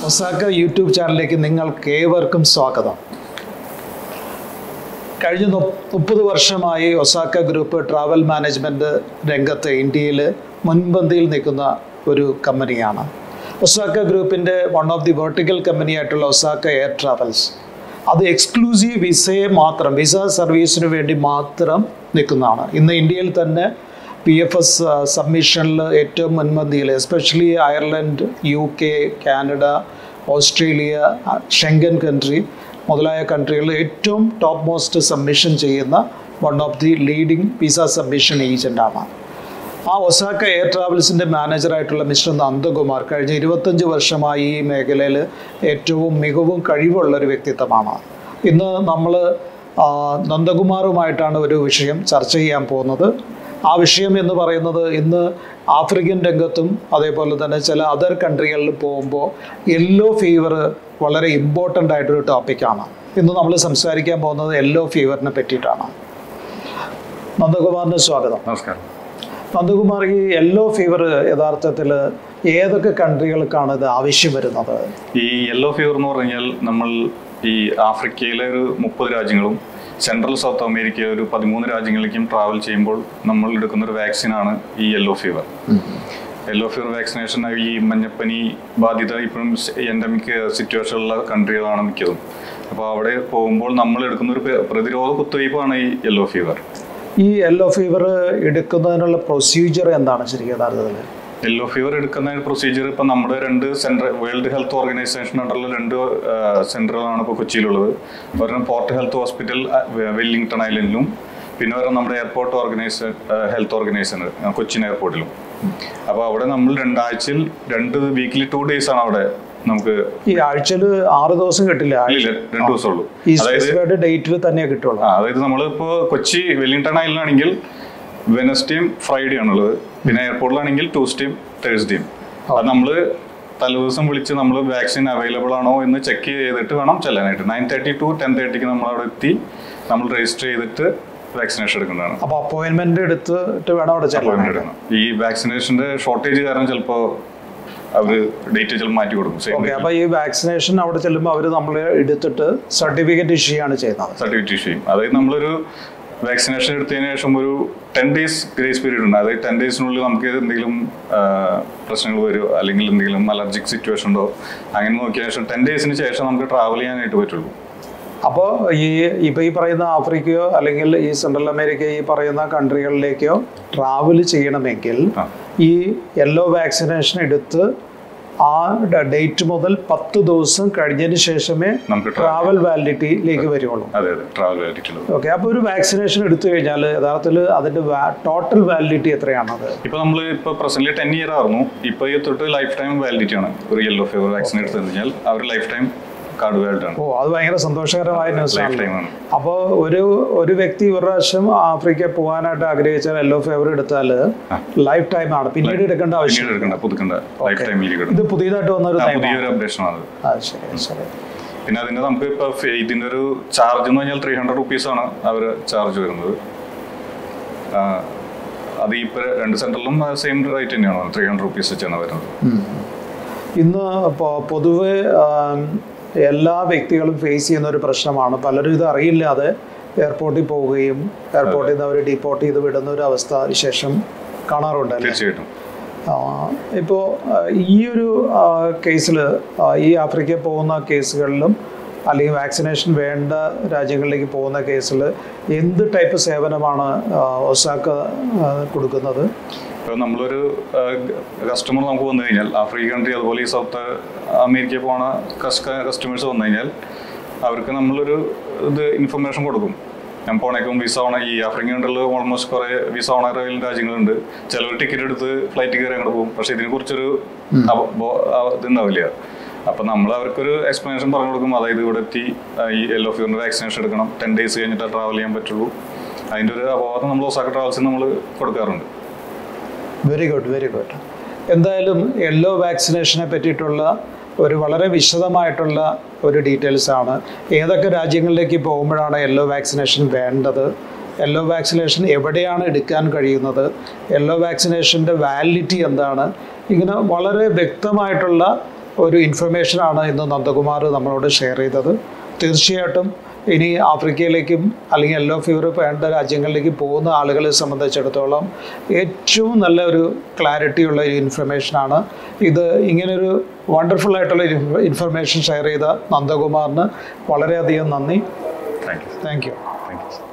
Osaka YouTube ചാനലിലേക്ക് നിങ്ങൾക്ക് ഏവർക്കും സ്വാഗതം കഴിഞ്ഞ നു- മുപ്പത് വർഷമായി ഒസാക്ക ഗ്രൂപ്പ് ട്രാവൽ മാനേജ്മെൻറ്റ് രംഗത്ത് ഇന്ത്യയിൽ മുൻപന്തിയിൽ നിൽക്കുന്ന ഒരു കമ്പനിയാണ് ഒസാക്ക ഗ്രൂപ്പിൻ്റെ വൺ ഓഫ് ദി വെർട്ടിക്കൽ കമ്പനിയായിട്ടുള്ള ഒസാക്ക എയർ ട്രാവൽസ് അത് എക്സ്ക്ലൂസീവ് വിസയെ മാത്രം വിസ സർവീസിന് വേണ്ടി മാത്രം നിൽക്കുന്നതാണ് ഇന്ന് ഇന്ത്യയിൽ തന്നെ പി എഫ് എസ് സബ്മിഷനിൽ ഏറ്റവും മുൻപന്തിയിൽ especially Ireland U K Canada Australia Schengen country മുതലായ കൺട്രികളിൽ ഏറ്റവും ടോപ്പ് മോസ്റ്റ് സബ്മിഷൻ ചെയ്യുന്ന one of the leading visa submission ഏജൻ്റാണ് ആ ഒസാക്ക എയർ ട്രാവൽസിൻ്റെ മാനേജറായിട്ടുള്ള മിസ്റ്റർ നന്ദകുമാർ കഴിഞ്ഞ ഇരുപത്തഞ്ച് വർഷമായി ഈ മേഖലയിൽ ഏറ്റവും മികവും കഴിവുള്ള ഒരു വ്യക്തിത്വമാണ് ഇന്ന് നമ്മൾ നന്ദകുമാറുമായിട്ടാണ് ഒരു വിഷയം ചർച്ച ചെയ്യാൻ പോകുന്നത് ആ വിഷയം എന്ന് പറയുന്നത് ഇന്ന് ആഫ്രിക്കൻ രംഗത്തും അതേപോലെ തന്നെ ചില അതർ കൺട്രികളിൽ പോകുമ്പോൾ യെല്ലോ ഫീവർ വളരെ ഇമ്പോർട്ടൻ്റ് ആയിട്ടൊരു ടോപ്പിക്കാണ് ഇന്ന് നമ്മൾ സംസാരിക്കാൻ പോകുന്നത് യെല്ലോ ഫീവറിനെ പറ്റിയിട്ടാണ് നന്ദകുമാറിന് സ്വാഗതം നമസ്കാരം നന്ദകുമാർ ഈ യെല്ലോ ഫീവർ യഥാർത്ഥത്തിൽ ഏതൊക്കെ കൺട്രികൾക്കാണ് ഇത് ആവശ്യം വരുന്നത് ഈ യെല്ലോ ഫീവർ എന്ന് പറഞ്ഞാൽ നമ്മൾ ഈ ആഫ്രിക്കയിലെ ഒരു മുപ്പത് രാജ്യങ്ങളും സെൻട്രൽ സൗത്ത് അമേരിക്കയിലെ ഒരു പതിമൂന്ന് രാജ്യങ്ങളിലേക്കും ട്രാവൽ ചെയ്യുമ്പോൾ നമ്മൾ എടുക്കുന്ന ഒരു വാക്സിനാണ് ഈ yellow fever yellow fever vaccination ഈ മഞ്ഞപ്പനി ബാധിത ഇപ്പോഴും എൻഡമിക് സിറ്റുവേഷനുള്ള കൺട്രികളാണ് മിക്കതും അപ്പോൾ അവിടെ പോകുമ്പോൾ നമ്മൾ എടുക്കുന്ന ഒരു പ്ര- പ്രതിരോധ കുത്തിവയ്പ്പാണ് ഈ യെല്ലോ ഫീവർ ഈ യെല്ലോ ഫീവർ എടുക്കുന്നതിനുള്ള പ്രൊസീജിയർ എന്താണ് ശരിക്കും യഥാർത്ഥത്തിൽ യെല്ലോ ഫീവർ എടുക്കുന്ന പ്രൊസീജിയർ ഇപ്പം നമ്മുടെ രണ്ട് സെൻട്രൽ വേൾഡ് ഹെൽത്ത് ഓർഗനൈസേഷൻ ഉള്ള രണ്ട് സെൻറ്ററുകളാണ് ഇപ്പോൾ കൊച്ചിയിലുള്ളത് ഒരെണ്ണം പോർട്ട് ഹെൽത്ത് ഹോസ്പിറ്റൽ വെല്ലിംഗ്ടൺ ഐലൻഡിലും പിന്നെ ഒരെണ്ണം നമ്മുടെ എയർപോർട്ട് ഓർഗനൈസ ഹെൽത്ത് ഓർഗനൈസേഷൻ കൊച്ചിൻ എയർപോർട്ടിലും അപ്പോൾ അവിടെ നമ്മൾ രണ്ടാഴ്ചയിൽ രണ്ട് വീക്കിലി ടു ഡേയ്സ് ആണ് അവിടെ നമുക്ക് ഈ ആഴ്ചയിൽ ആറ് ദിവസം കിട്ടില്ല ഇല്ല രണ്ട് ദിവസമുള്ളൂ ഈ അതായത് സ്പെസിഫൈഡ് ഡേറ്റിൽ തന്നെ കിട്ടുള്ളൂ ആ അതായത് നമ്മളിപ്പോൾ കൊച്ചി വെല്ലിംഗ്ടൺ ഐലൻഡിലാണെങ്കിൽ വെനസ്ഡേയും ഫ്രൈഡേ ആണുള്ളത് പിന്നെ എയർപോർട്ടിലാണെങ്കിൽ ട്യൂസ്ഡേയും തേഴ്സ്ഡേയും അത് നമ്മൾ തലേദിവസം വിളിച്ച് നമ്മൾ വാക്സിൻ അവൈലബിൾ ആണോ എന്ന് ചെക്ക് ചെയ്തിട്ട് വേണം ചെല്ലാനായിട്ട് നയൻ തേർട്ടി ടു ടെൻ തേർട്ടിക്ക് നമ്മൾ അവിടെ എത്തി നമ്മൾ രജിസ്റ്റർ ചെയ്തിട്ട് വാക്സിനേഷൻ എടുക്കുന്നതാണ് അപ്പോൾ അപ്പോയിൻമെന്റ് എടുത്തിട്ട് വേണം അവിടെ ചെല്ലാൻ appointment എടുക്കണം ഈ വാക്സിനേഷന്റെ ഷോർട്ടേജ് കാരണം ചിലപ്പോൾ അവർ ഡേറ്റ് ചിലപ്പോൾ മാറ്റി കൊടുക്കും സെയിം ഓക്കെ അപ്പോൾ ഈ വാക്സിനേഷൻ അവിടെ ചെല്ലുമ്പോൾ അവർ നമ്മൾ എടുത്തിട്ട് സർട്ടിഫിക്കറ്റ് ഇഷ്യൂ ആണ് ചെയ്യുന്നത് സർട്ടിഫിക്കറ്റ് ഇഷ്യൂ ചെയ്യും അതായത് നമ്മളൊരു വാക്സിനേഷൻ എടുത്തതിന് ശേഷം ഒരു ടെൻ ഡേയ്സ് ഗ്രേസ് പീരീഡ് ഉണ്ട് അതായത് ടെൻ ഡേയ്സിനുള്ളിൽ നമുക്ക് എന്തെങ്കിലും ആ, പ്രശ്നങ്ങൾ വരുമോ അല്ലെങ്കിൽ എന്തെങ്കിലും അലർജിക് സിറ്റുവേഷൻ ഉണ്ടോ അങ്ങനെ നോക്കിയ ശേഷം ടെൻ ഡേയ്സിന് ശേഷം നമുക്ക് ട്രാവൽ ചെയ്യാനായിട്ട് പറ്റുള്ളൂ അപ്പോൾ ഈ ഇപ്പോൾ ഈ പറയുന്ന ആഫ്രിക്കയോ അല്ലെങ്കിൽ ഈ സെൻട്രൽ അമേരിക്ക ഈ പറയുന്ന കൺട്രികളിലേക്കോ ട്രാവൽ ചെയ്യണമെങ്കിൽ ആ. ഈ യെല്ലോ വാക്സിനേഷൻ എടുത്ത് ആ ഡേറ്റ് മുതൽ പത്ത് ദിവസം കഴിഞ്ഞതിന് ശേഷമേ നമുക്ക് tra- ട്രാവൽ വാലിഡിറ്റിയിലേക്ക് വരുള്ളൂ അതെ അതെ ട്രാവൽ ആയിട്ടുള്ളത് ഓക്കെ അപ്പോൾ ഒരു വാക്സിനേഷൻ എടുത്തു കഴിഞ്ഞാൽ യഥാർത്ഥത്തിൽ അതിൻ്റെ ടോട്ടൽ വാലിഡിറ്റി എത്രയാണത് ഇപ്പൊ നമ്മൾ ഇപ്പൊ പ്രസന്റ്ലി ടെൻ ഇയർ ആയിരുന്നു ഇപ്പൊ ഈ തൊട്ട് ലൈഫ് ടൈം വാലിഡിറ്റി ആണ് ഒരു യെല്ലോ ഫീവർ വാക്സിൻ എടുത്തു കഴിഞ്ഞാൽ അവർ ലൈഫ് ടൈം കാർഡ് വാലിഡ് ആണ് ഓ അത് ഭയങ്കര സന്തോഷകരമായ ലൈഫ് ന്യൂസാണ് ടൈം ആണ് അപ്പോൾ ഒരു ഒരു വ്യക്തി ഒരു പ്രാവശ്യം ആഫ്രിക്ക പോകാനായിട്ട് ആഗ്രഹിച്ചാൽ യെല്ലോ ഫേവർ എടുത്താൽ ലൈഫ് ടൈം ആണ് പിന്നീട് എടുക്കേണ്ട ആവശ്യം പിന്നീട് എടുക്കണ്ട പുതുക്കണ്ട ലൈഫ് ടൈമിലേക്ക് ഇത് കിട്ടും പുതിയതായിട്ട് വന്ന ഒരു ടൈം പുതിയൊരു അപ്ഡേഷൻ ആണ് ആ ശരി ശരി പിന്നെ അതിന്റെ നമുക്ക് ഇപ്പൊ ഫെ- ഇതിന്റെ ഒരു ചാർജ് എന്ന് പറഞ്ഞാൽ ത്രീ ഹൺഡ്രഡ് റുപ്പീസ് ആണ് അവർ ചാർജ് വരുന്നത് ആ, അത് ഇപ്പൊ രണ്ട് സെന്ററിലും സെയിം റേറ്റ് തന്നെയാണ് ത്രീ ഹൺഡ്രഡ് റുപ്പീസ് വെച്ചാണ് വരുന്നത് ഇന്ന് പൊ- പൊതുവെ ആം, എല്ലാ വ്യക്തികളും ഫേസ് ചെയ്യുന്ന ഒരു പ്രശ്നമാണ് പലരും ഇത് അറിയില്ലാതെ എയർപോർട്ടിൽ പോവുകയും എയർപോർട്ടിൽ നിന്ന് അവർ ഡിപ്പോർട്ട് ചെയ്ത് വിടുന്ന ഒരു അവസ്ഥ വിശേഷം കാണാറുണ്ടല്ലേ തീർച്ചയായിട്ടും ഇപ്പോൾ ഈ ഒരു കേസിൽ ഈ ആഫ്രിക്കയിൽ പോകുന്ന കേസുകളിലും അല്ലെങ്കിൽ വാക്സിനേഷൻ വേണ്ട രാജ്യങ്ങളിലേക്ക് പോകുന്ന കേസിൽ എന്ത് ടൈപ്പ് സേവനമാണ് ആ, ഒസാക്ക ആ, കൊടുക്കുന്നത് ഇപ്പൊ നമ്മളൊരു കസ്റ്റമർ നമുക്ക് വന്നു കഴിഞ്ഞാൽ ആഫ്രിക്ക കൺട്രി അതുപോലെ ഈ സൗത്ത് അമേരിക്ക പോണ കസ്റ്റമേഴ്സ് വന്നു കഴിഞ്ഞാൽ അവർക്ക് നമ്മളൊരു ഇത് ഇൻഫർമേഷൻ കൊടുക്കും ഞാൻ പോണേക്കും വിസ ഓണ ഈ ആഫ്രിക്കൻ കൺട്രിയിൽ ഓൾമോസ്റ്റ് കുറേ വിസ ഓണറയിൽ രാജ്യങ്ങളുണ്ട് ചിലർ ടിക്കറ്റ് എടുത്ത് ഫ്ലൈറ്റ് കയറി അങ്ങോട്ട് പോകും പക്ഷെ ഇതിനെ കുറിച്ചൊരു അവ- ബോ- അവ- ഇതുണ്ടാവില്ല അപ്പൊ നമ്മൾ അവർക്കൊരു എക്സ്പ്ലനേഷൻ പറഞ്ഞു കൊടുക്കും അതായത് ഇവിടെ എത്തി ആ, ഈ യെല്ലോ ഫീവറിന്റെ വാക്സിനേഷൻ എടുക്കണം ടെൻ ഡേയ്സ് കഴിഞ്ഞിട്ട് ട്രാവൽ ചെയ്യാൻ പറ്റുള്ളൂ അതിന്റെ ഒരു അപവാദം നമ്മൾ ഒസാക്ക ട്രാവൽസിന് നമ്മൾ കൊടുക്കാറുണ്ട് വെരി ഗുഡ് വെരി ഗുഡ് എന്തായാലും യെല്ലോ വാക്സിനേഷനെ പറ്റിയിട്ടുള്ള ഒരു വളരെ വിശദമായിട്ടുള്ള ഒരു ഡീറ്റെയിൽസ് ആണ് ഏതൊക്കെ രാജ്യങ്ങളിലേക്ക് പോകുമ്പോഴാണ് യെല്ലോ വാക്സിനേഷൻ വേണ്ടത് യെല്ലോ വാക്സിനേഷൻ എവിടെയാണ് എടുക്കാൻ കഴിയുന്നത് യെല്ലോ വാക്സിനേഷൻ്റെ വാലിഡിറ്റി എന്താണ് ഇങ്ങനെ വളരെ വ്യക്തമായിട്ടുള്ള ഒരു ഇൻഫർമേഷനാണ് ഇന്ന് നന്ദകുമാർ നമ്മളോട് ഷെയർ ചെയ്തത് തീർച്ചയായിട്ടും ഇനി ആഫ്രിക്കയിലേക്കും അല്ലെങ്കിൽ യെല്ലോ ഫീവർ വേണ്ട രാജ്യങ്ങളിലേക്ക് പോകുന്ന ആളുകളെ സംബന്ധിച്ചിടത്തോളം ഏറ്റവും നല്ല ഒരു ക്ലാരിറ്റി ഉള്ള ഒരു ഇൻഫർമേഷനാണ് ഇത് ഇങ്ങനൊരു വണ്ടർഫുൾ ആയിട്ടുള്ള ഇൻഫർമേഷൻ ഷെയർ ചെയ്ത നന്ദകുമാറിന് വളരെയധികം നന്ദി thank you thank you thank U